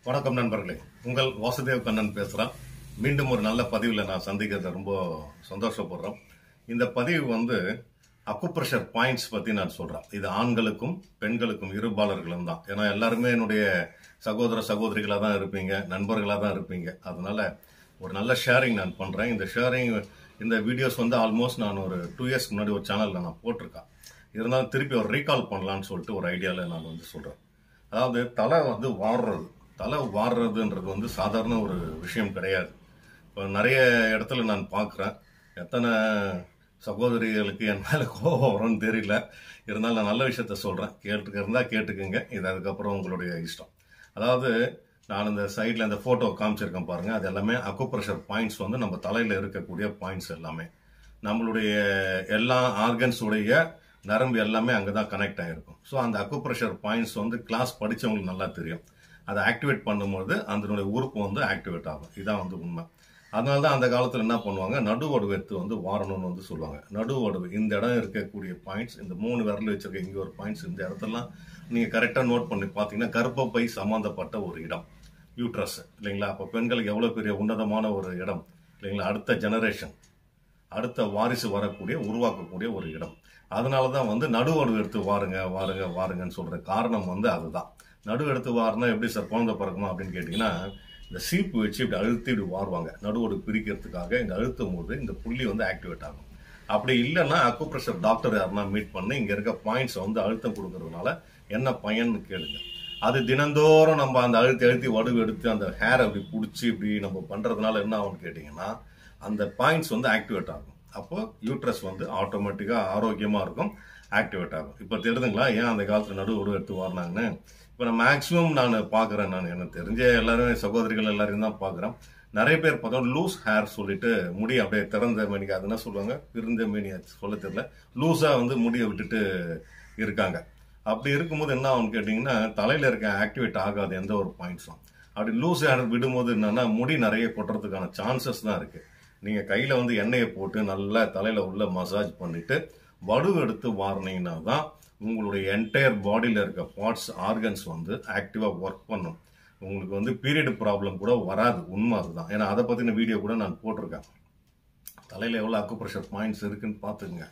வணக்கம் நண்பர்களே உங்கள் வாசுதேவ் கண்ணன் பேசுகிறேன் மீண்டும் ஒரு நல்ல பதிவில் நான் சந்திக்கிறது ரொம்ப சந்தோஷப்படுறோம் இந்த பதிவு வந்து அக்குப்ரெஷர் பாயிண்ட்ஸ் பற்றி நான் சொல்கிறேன் இது ஆண்களுக்கும் பெண்களுக்கும் இருபாலர்களும் தான் ஏன்னா எல்லாருமே என்னுடைய சகோதர சகோதரிகளாக தான் இருப்பீங்க நண்பர்களாக தான் இருப்பீங்க அதனால ஒரு நல்ல ஷேரிங் நான் பண்ணுறேன் இந்த ஷேரிங் இந்த வீடியோஸ் வந்து ஆல்மோஸ்ட் நான் ஒரு டூ இயர்ஸ்க்கு முன்னாடி ஒரு சேனலில் நான் போட்டிருக்கேன் இருந்தாலும் திருப்பி ஒரு ரீகால் பண்ணலான்னு சொல்லிட்டு ஒரு ஐடியாவில் நான் வந்து சொல்கிறேன் அதாவது தலை வந்து வாடுறது தலை வாடுறதுன்றது வந்து சாதாரண ஒரு விஷயம் கிடையாது இப்போ நிறைய இடத்துல நான் பார்க்குறேன் எத்தனை சகோதரிகளுக்கு என் மேலே கோபம் வரும்னு தெரியல இருந்தாலும் நான் நல்ல விஷயத்த சொல்கிறேன் கேட்டுக்க இருந்தால் கேட்டுக்குங்க இது அதுக்கப்புறம் உங்களுடைய இஷ்டம் அதாவது நான் இந்த சைடில் இந்த ஃபோட்டோ காமிச்சிருக்கேன் பாருங்கள் அது எல்லாமே அக்குப்ரெஷர் பாயிண்ட்ஸ் வந்து நம்ம தலையில் இருக்கக்கூடிய பாயிண்ட்ஸ் எல்லாமே நம்மளுடைய எல்லா ஆர்கன்ஸுடைய நரம்பு எல்லாமே அங்கே தான் கனெக்ட் ஆகிருக்கும் ஸோ அந்த அக்குப்ரெஷர் பாயிண்ட்ஸ் வந்து கிளாஸ் படித்தவங்களுக்கு நல்லா தெரியும் அதை ஆக்டிவேட் பண்ணும்போது அதனுடைய உறுப்பு வந்து ஆக்டிவேட் ஆகும் இதான் வந்து உண்மை அதனால தான் அந்த காலத்தில் என்ன பண்ணுவாங்க நடு ஒடவு எடுத்து வந்து வாரணும்னு வந்து சொல்லுவாங்க நடு ஒடவு இந்த இடம் இருக்கக்கூடிய பாயிண்ட்ஸ் இந்த மூணு விரல் வச்சிருக்க இங்கே ஒரு பாயிண்ட்ஸ் இந்த இடத்துலலாம் நீங்கள் கரெக்டாக நோட் பண்ணி பார்த்தீங்கன்னா கர்ப்பப்பை சம்மந்தப்பட்ட ஒரு இடம் யூட்ரஸ் இல்லைங்களா அப்போ பெண்களுக்கு எவ்வளோ பெரிய உன்னதமான ஒரு இடம் இல்லைங்களா அடுத்த ஜெனரேஷன் அடுத்த வாரிசு வரக்கூடிய உருவாக்கக்கூடிய ஒரு இடம் அதனால தான் வந்து நடுவடு எடுத்து வாருங்க வாருங்க வாருங்கன்னு சொல்ற காரணம் வந்து அதுதான் நடு எடுத்து வாருனா எப்படி சார் குழந்தை பிறக்குமா அப்படின்னு கேட்டிங்கன்னா இந்த சீப்பு வச்சு இப்படி அழுத்தி இப்படி வாருவாங்க நடுவோடு பிரிக்கிறதுக்காக இங்கே அழுத்தும் போது இந்த புள்ளி வந்து ஆக்டிவேட் ஆகும் அப்படி இல்லைன்னா அக்குப்ரெஷர் டாக்டர் யாருன்னா மீட் பண்ணி இங்கே இருக்க பாயிண்ட்ஸ் வந்து அழுத்தம் கொடுக்கறதுனால என்ன பயன்னு கேளுங்க அது தினந்தோறும் நம்ம அந்த அழுத்தி அழுத்தி வடுவு எடுத்து அந்த ஹேரை அப்படி பிடிச்சி இப்படி நம்ம பண்ணுறதுனால என்ன ஆகும்னு கேட்டிங்கன்னா அந்த பாயிண்ட்ஸ் வந்து ஆக்டிவேட் ஆகும் அப்போ யூட்ரஸ் வந்து ஆட்டோமேட்டிக்காக ஆரோக்கியமாக இருக்கும் ஆக்டிவேட் ஆகும் இப்போ தெரியுதுங்களா ஏன் அந்த காலத்தில் நடு உடு எடுத்து வாரினாங்கன்னு இப்போ நான் மேக்ஸிமம் நான் பார்க்குறேன் நான் எனக்கு தெரிஞ்ச எல்லாரும் சகோதரிகள் எல்லாரையும் தான் பார்க்குறேன் நிறைய பேர் பார்த்தோம் லூஸ் ஹேர் சொல்லிட்டு முடி அப்படியே திறந்த மேனிக்கு அது என்ன சொல்லுவாங்க பிறந்த மேனி சொல்ல தெரியல லூஸாக வந்து முடியை விட்டுட்டு இருக்காங்க அப்படி இருக்கும்போது என்ன ஆகும்னு கேட்டிங்கன்னா தலையில் இருக்க ஆக்டிவேட் ஆகாது எந்த ஒரு பாயிண்ட்ஸும் அப்படி லூஸ் ஹேர் விடும்போது என்னன்னா முடி நிறைய கொட்டுறதுக்கான சான்சஸ் தான் இருக்குது நீங்கள் கையில் வந்து எண்ணெயை போட்டு நல்லா தலையில் உள்ள மசாஜ் பண்ணிவிட்டு வடு எடுத்து வாரினீங்கன்னா தான் உங்களுடைய என்டையர் பாடியில் இருக்க பார்ட்ஸ் ஆர்கன்ஸ் வந்து ஆக்டிவாக ஒர்க் பண்ணும் உங்களுக்கு வந்து பீரியட் ப்ராப்ளம் கூட வராது உண்மை அதுதான் ஏன்னா அதை பற்றின வீடியோ கூட நான் போட்டிருக்கேன் தலையில் எவ்வளோ அக்குப்ரெஷர் பாயிண்ட்ஸ் இருக்குன்னு பார்த்துக்குங்க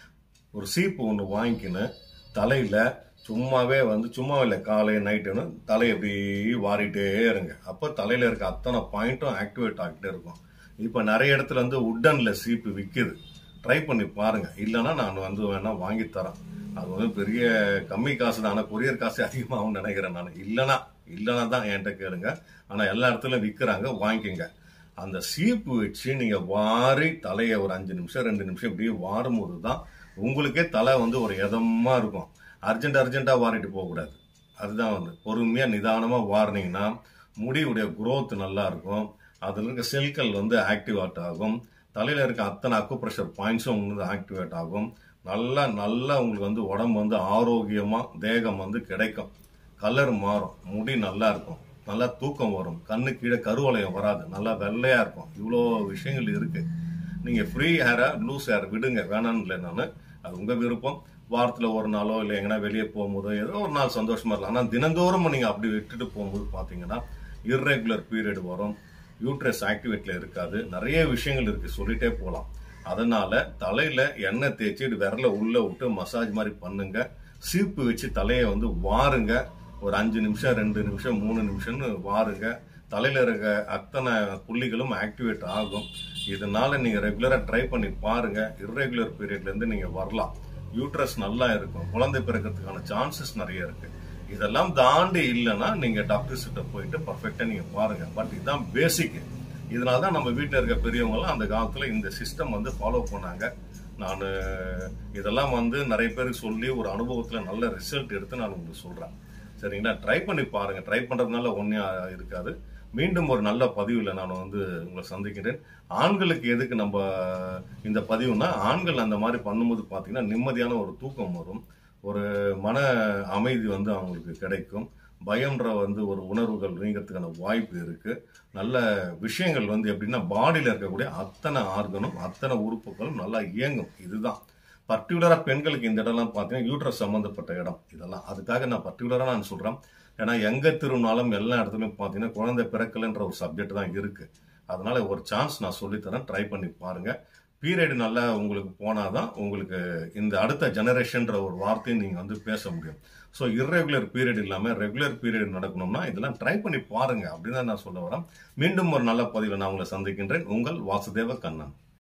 ஒரு சீப்பு ஒன்று வாங்கிக்கின்னு தலையில் சும்மாவே வந்து சும்மா இல்லை காலை நைட்டுன்னு தலையை எப்படி வாரிட்டே இருங்க அப்போ தலையில் இருக்க அத்தனை பாயிண்ட்டும் ஆக்டிவேட் ஆகிட்டே இருக்கும் இப்போ நிறைய இடத்துல வந்து உட்டனில் சீப்பு விற்கிது ட்ரை பண்ணி பாருங்க இல்லைன்னா நான் வந்து வேணா வாங்கி தரேன் அது வந்து பெரிய கம்மி காசு தான் ஆனால் கொரியர் காசு அதிகமாகும்னு நினைக்கிறேன் நான் இல்லைனா இல்லைனா தான் என்கிட்ட கேளுங்க ஆனால் எல்லா இடத்துலையும் விற்கிறாங்க வாங்கிக்கோங்க அந்த சீப்பு வச்சு நீங்கள் வாரி தலையை ஒரு அஞ்சு நிமிஷம் ரெண்டு நிமிஷம் இப்படியே வாரும்போது தான் உங்களுக்கே தலை வந்து ஒரு இதமாக இருக்கும் அர்ஜென்ட் அர்ஜென்ட்டாக வாரிட்டு போகக்கூடாது அதுதான் வந்து பொறுமையாக நிதானமாக வாரினீங்கன்னா முடியுடைய growth நல்லா இருக்கும் அதில் இருக்க செல்கள் வந்து ஆக்டிவேட் ஆகும் தலையில் இருக்க அத்தனை அக்குப்ரெஷர் பாயிண்ட்ஸும் உங்களுக்கு ஆக்டிவேட் ஆகும் நல்லா நல்லா உங்களுக்கு வந்து உடம்பு வந்து ஆரோக்கியமாக தேகம் வந்து கிடைக்கும் கலர் மாறும் முடி நல்லா இருக்கும் நல்லா தூக்கம் வரும் கண்ணு கீழே கருவளையம் வராது நல்லா வெள்ளையாக இருக்கும் இவ்வளோ விஷயங்கள் இருக்குது நீங்கள் ஃப்ரீ ஹேரை லூஸ் ஹேர் விடுங்க வேணான்னு இல்லை நான் அது உங்கள் விருப்பம் வாரத்தில் ஒரு நாளோ இல்லை எங்கன்னா வெளியே போகும்போதோ ஏதோ ஒரு நாள் சந்தோஷமா இருக்கலாம் ஆனால் தினந்தோறும் நீங்கள் அப்படி விட்டுட்டு போகும்போது பார்த்தீங்கன்னா இர்ரெகுலர் பீரியட் வரும் யூட்ரஸ் ஆக்டிவேட்ல இருக்காது நிறைய விஷயங்கள் இருக்கு சொல்லிட்டே போகலாம் அதனால தலையில எண்ணெய் தேய்ச்சி இது விரல உள்ள விட்டு மசாஜ் மாதிரி பண்ணுங்க சீப்பு வச்சு தலையை வந்து வாருங்க ஒரு அஞ்சு நிமிஷம் ரெண்டு நிமிஷம் மூணு நிமிஷம்னு வாருங்க தலையில இருக்க அத்தனை புள்ளிகளும் ஆக்டிவேட் ஆகும் இதனால நீங்க ரெகுலரா ட்ரை பண்ணி பாருங்க இர்ரெகுலர் பீரியட்ல இருந்து நீங்க வரலாம் யூட்ரஸ் நல்லா இருக்கும் குழந்தை பிறக்கிறதுக்கான சான்சஸ் நிறைய இருக்கு இதெல்லாம் தாண்டி இல்லைன்னா நீங்க டாக்டர்ஸ் கிட்ட போயிட்டு பர்ஃபெக்டா நீங்க பாருங்க பட் இதுதான் பேசிக் இதனால தான் நம்ம வீட்டில் இருக்க பெரியவங்கலாம் அந்த காலத்துல இந்த சிஸ்டம் வந்து ஃபாலோ பண்ணாங்க நான் இதெல்லாம் வந்து நிறைய பேருக்கு சொல்லி ஒரு அனுபவத்துல நல்ல ரிசல்ட் எடுத்து நான் உங்களுக்கு சொல்றேன் சரிங்களா ட்ரை பண்ணி பாருங்க ட்ரை பண்றதுனால ஒன்றே இருக்காது மீண்டும் ஒரு நல்ல பதிவில் நான் வந்து உங்களை சந்திக்கிறேன் ஆண்களுக்கு எதுக்கு நம்ம இந்த பதிவுனா ஆண்கள் அந்த மாதிரி பண்ணும்போது பார்த்தீங்கன்னா நிம்மதியான ஒரு தூக்கம் வரும் ஒரு மன அமைதி வந்து அவங்களுக்கு கிடைக்கும் பயம்ன்ற வந்து ஒரு உணர்வுகள் நீங்கிறதுக்கான வாய்ப்பு இருக்கு நல்ல விஷயங்கள் வந்து எப்படின்னா பாடியில் இருக்கக்கூடிய அத்தனை ஆர்கனும் அத்தனை உறுப்புகளும் நல்லா இயங்கும் இதுதான் பர்டிகுலராக பெண்களுக்கு இந்த இடம்லாம் பார்த்தீங்கன்னா யூட்ரஸ் சம்மந்தப்பட்ட இடம் இதெல்லாம் அதுக்காக நான் பர்டிகுலராக நான் சொல்கிறேன் ஏன்னா எங்க திரும்பினாலும் எல்லா இடத்துலையும் பார்த்தீங்கன்னா குழந்தை பிறக்கலைன்ற ஒரு சப்ஜெக்ட் தான் இருக்கு அதனால ஒரு சான்ஸ் நான் சொல்லித்தரேன் ட்ரை பண்ணி பாருங்க பீரியட் நல்லா உங்களுக்கு போனாதான் உங்களுக்கு இந்த அடுத்த ஜெனரேஷன்ற ஒரு வார்த்தையும் நீங்க வந்து பேச முடியும் ஸோ இர்ரெகுலர் பீரியட் இல்லாமல் ரெகுலர் பீரியட் நடக்கணும்னா இதெல்லாம் ட்ரை பண்ணி பாருங்க அப்படின்னு தான் நான் சொல்ல வரேன் மீண்டும் ஒரு நல்ல பதிவில் நான் உங்களை சந்திக்கின்றேன் உங்கள் வாசுதேவ கண்ணன்